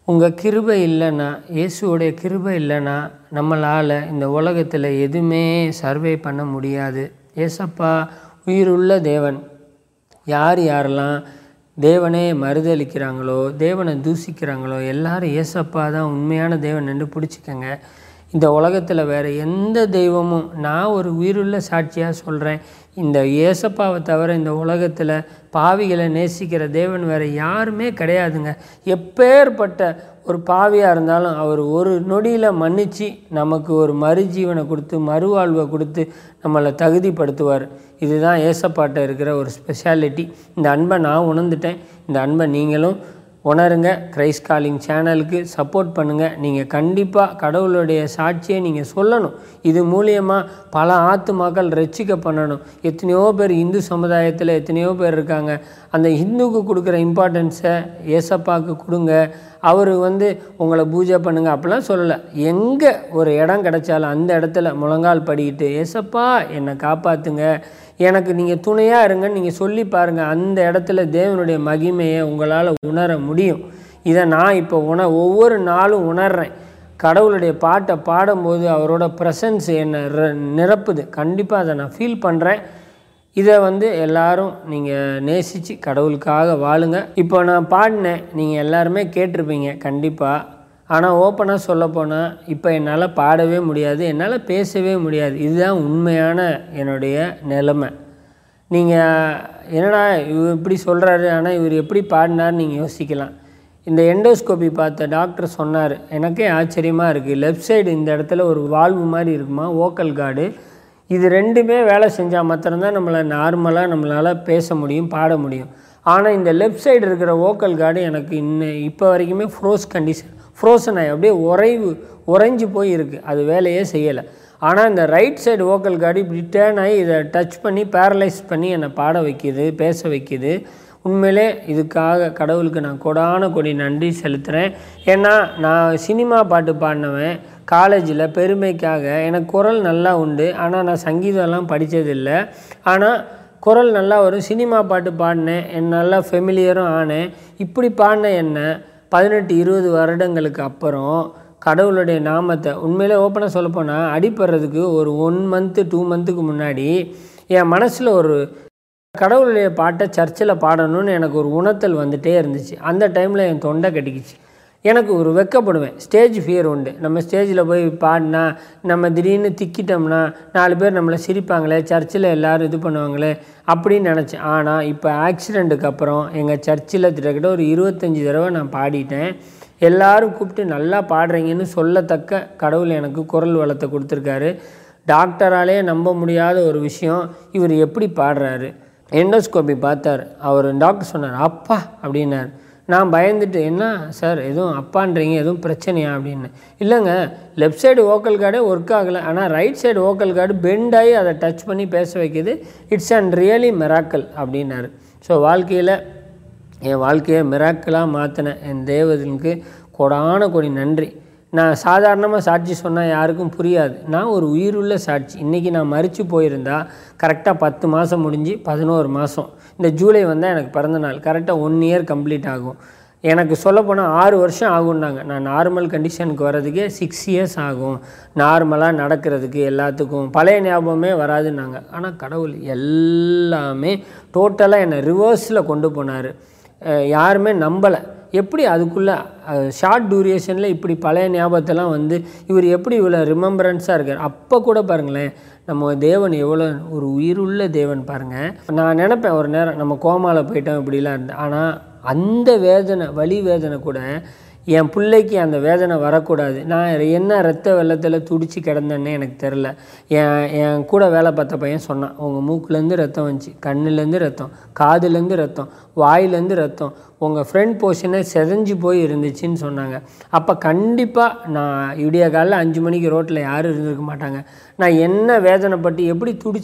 உங்கள் கிருபை இல்லைன்னா இயேசுவோடைய கிருபை இல்லைன்னா நம்மளால் இந்த உலகத்தில் எதுவுமே சர்வே பண்ண முடியாது ஏசப்பா உயிருள்ள தேவன் யார் யாரெல்லாம் தேவனே மறுதளிக்கிறாங்களோ தேவனை தூசிக்கிறாங்களோ எல்லாரும் ஏசப்பா தான் உண்மையான தேவன் என்று பிடிச்சிக்கங்க இந்த உலகத்தில் வேறு எந்த தெய்வமும் நான் ஒரு உயிருள்ள சாட்சியாக சொல்கிறேன் இந்த ஏசப்பாவை தவிர இந்த உலகத்தில் பாவிகளை நேசிக்கிற தேவன் வேறு யாருமே கிடையாதுங்க எப்பேற்பட்ட ஒரு பாவியாக இருந்தாலும் அவர் ஒரு நொடியில் மன்னித்து நமக்கு ஒரு மறுஜீவனை கொடுத்து மறுவாழ்வை கொடுத்து நம்மளை தகுதிப்படுத்துவார் இதுதான் ஏசப்பாட்ட இருக்கிற ஒரு ஸ்பெஷாலிட்டி இந்த அன்பை நான் உணர்ந்துட்டேன் இந்த அன்பை நீங்களும் உணருங்க கிரைஸ் காலிங் சேனலுக்கு சப்போர்ட் பண்ணுங்கள் நீங்கள் கண்டிப்பாக கடவுளுடைய சாட்சியை நீங்கள் சொல்லணும் இது மூலியமாக பல ஆத்துமாக்கள் ரட்சிக்க பண்ணணும் எத்தனையோ பேர் இந்து சமுதாயத்தில் எத்தனையோ பேர் இருக்காங்க அந்த ஹிந்துக்கு கொடுக்குற இம்பார்ட்டன்ஸை ஏசப்பாவுக்கு கொடுங்க அவர் வந்து உங்களை பூஜை பண்ணுங்க அப்படிலாம் சொல்லலை எங்கே ஒரு இடம் கிடைச்சாலும் அந்த இடத்துல முழங்கால் படிக்கிட்டு ஏசப்பா என்னை காப்பாற்றுங்க எனக்கு நீங்கள் துணையாக இருங்கன்னு நீங்கள் சொல்லி பாருங்கள் அந்த இடத்துல தேவனுடைய மகிமையை உங்களால் உணர முடியும் இதை நான் இப்போ உண ஒவ்வொரு நாளும் உணர்றேன் கடவுளுடைய பாட்டை பாடும்போது அவரோட ப்ரெசன்ஸ் என்னை ர- நிரப்புது கண்டிப்பாக அதை நான் ஃபீல் பண்ணுறேன் இதை வந்து எல்லாரும் நீங்கள் நேசித்து கடவுளுக்காக வாழுங்க இப்போ நான் பாடினேன் நீங்கள் எல்லாருமே கேட்டிருப்பீங்க கண்டிப்பாக ஆனால் ஓப்பனாக சொல்லப்போனால் இப்போ என்னால் பாடவே முடியாது என்னால் பேசவே முடியாது இதுதான் உண்மையான என்னுடைய நிலைமை நீங்கள் என்னடா இவர் இப்படி சொல்கிறாரு ஆனால் இவர் எப்படி பாடினார் நீங்கள் யோசிக்கலாம் இந்த எண்டோஸ்கோபி பார்த்த டாக்டர் சொன்னார் எனக்கே ஆச்சரியமாக இருக்குது லெஃப்ட் சைடு இந்த இடத்துல ஒரு வால்வு மாதிரி இருக்குமா ஓக்கல் கார்டு இது ரெண்டுமே வேலை செஞ்சால் மாத்திரம்தான் நம்மளை நார்மலாக நம்மளால் பேச முடியும் பாட முடியும் ஆனால் இந்த லெஃப்ட் சைடு இருக்கிற ஓக்கல் கார்டு எனக்கு இன்னும் இப்போ வரைக்குமே ஃப்ரோஸ் கண்டிஷன் ஃப்ரோசன் ஆகி அப்படியே உறைவு உறைஞ்சி போய் இருக்குது அது வேலையே செய்யலை ஆனால் இந்த ரைட் சைடு ஓக்கல் கார்டு இப்படி டேர்ன் ஆகி இதை டச் பண்ணி பேரலைஸ் பண்ணி என்னை பாட வைக்கிது பேச வைக்கிது உண்மையிலே இதுக்காக கடவுளுக்கு நான் கொடான கொடி நன்றி செலுத்துகிறேன் ஏன்னா நான் சினிமா பாட்டு பாடினவன் காலேஜில் பெருமைக்காக எனக்கு குரல் நல்லா உண்டு ஆனால் நான் சங்கீதம்லாம் படித்ததில்லை ஆனால் குரல் நல்லா வரும் சினிமா பாட்டு பாடினேன் என் நல்லா ஃபெமிலியரும் ஆனேன் இப்படி பாடின என்ன பதினெட்டு இருபது வருடங்களுக்கு அப்புறம் கடவுளுடைய நாமத்தை உண்மையிலே ஓப்பனாக சொல்லப்போனால் அடிப்படுறதுக்கு ஒரு ஒன் மந்த்து டூ மந்த்துக்கு முன்னாடி என் மனசில் ஒரு கடவுளுடைய பாட்டை சர்ச்சில் பாடணும்னு எனக்கு ஒரு உணர்த்தல் வந்துட்டே இருந்துச்சு அந்த டைமில் என் தொண்டை கட்டிக்கிச்சு எனக்கு ஒரு வெக்கப்படுவேன் ஸ்டேஜ் ஃபியர் உண்டு நம்ம ஸ்டேஜில் போய் பாடினா நம்ம திடீர்னு திக்கிட்டோம்னா நாலு பேர் நம்மளை சிரிப்பாங்களே சர்ச்சில் எல்லோரும் இது பண்ணுவாங்களே அப்படின்னு நினச்சேன் ஆனால் இப்போ ஆக்சிடெண்ட்டுக்கு அப்புறம் எங்கள் சர்ச்சில் கிட்டத்தட்ட ஒரு இருபத்தஞ்சி தடவை நான் பாடிட்டேன் எல்லாரும் கூப்பிட்டு நல்லா பாடுறீங்கன்னு சொல்லத்தக்க கடவுள் எனக்கு குரல் வளத்தை கொடுத்துருக்காரு டாக்டராலே நம்ப முடியாத ஒரு விஷயம் இவர் எப்படி பாடுறாரு எண்டோஸ்கோபி பார்த்தார் அவர் டாக்டர் சொன்னார் அப்பா அப்படின்னார் நான் பயந்துட்டு என்ன சார் எதுவும் அப்பான்றீங்க எதுவும் பிரச்சனையா அப்படின்னு இல்லைங்க லெஃப்ட் சைடு ஓக்கல் கார்டே ஒர்க் ஆகலை ஆனால் right side vocal cord bend ஆகி அதை டச் பண்ணி பேச வைக்கிது இட்ஸ் அண்ட் ரியலி மெராக்கல் அப்படின்னாரு ஸோ வாழ்க்கையில் என் வாழ்க்கையை மிராக்கலாக மாற்றின என் தேவதனுக்கு கொடான கொடி நன்றி நான் சாதாரணமாக சாட்சி சொன்னால் யாருக்கும் புரியாது நான் ஒரு உயிருள்ள சாட்சி இன்றைக்கி நான் மறித்து போயிருந்தா கரெக்டாக பத்து மாதம் முடிஞ்சு பதினோரு மாதம் இந்த ஜூலை வந்தால் எனக்கு பிறந்த நாள் கரெக்டாக ஒன் இயர் கம்ப்ளீட் ஆகும் எனக்கு சொல்லப்போனால் ஆறு வருஷம் ஆகும்னாங்க நான் நார்மல் கண்டிஷனுக்கு வர்றதுக்கே சிக்ஸ் இயர்ஸ் ஆகும் நார்மலாக நடக்கிறதுக்கு எல்லாத்துக்கும் பழைய ஞாபகமே வராதுன்னாங்க ஆனால் கடவுள் எல்லாமே டோட்டலாக என்னை ரிவர்ஸில் கொண்டு போனார் அஹ் யாருமே நம்பலை எப்படி அதுக்குள்ளே ஷார்ட் டூரேஷனில் இப்படி பழைய ஞாபகத்தெல்லாம் வந்து இவர் எப்படி இவ்வளோ ரிமெம்பரன்ஸாக இருக்கார் அப்போ கூட பாருங்களேன் நம்ம தேவன் எவ்வளோ ஒரு உயிருள்ள தேவன் பாருங்கள் நான் நினப்பேன் ஒரு நேரம் நம்ம கோமாவில் போயிட்டோம் இப்படிலாம் இருந்தேன் ஆனால் அந்த வேதனை வலி வேதனை கூட என் பிள்ளைக்கு அந்த வேதனை வரக்கூடாது நான் என்ன ரத்த வெள்ளத்தில் துடிச்சு கிடந்தேன்னே எனக்கு தெரில என் என் கூட வேலை பார்த்த பையன் சொன்னான் உங்கள் மூக்குலேருந்து ரத்தம் வந்துச்சு கண்ணுலேருந்து ரத்தம் காதுலேருந்து ரத்தம் வாயிலேருந்து ரத்தம் உங்கள் ஃப்ரண்ட் போர்ஷனே செதஞ்சு போய் இருந்துச்சுன்னு சொன்னாங்க அப்போ கண்டிப்பாக நான் விடிய காலைல அஞ்சு மணிக்கு ரோட்டில் யாரும் இருந்திருக்க மாட்டாங்க நான் என்ன வேதனைப்பட்டு எப்படி துடிச்சு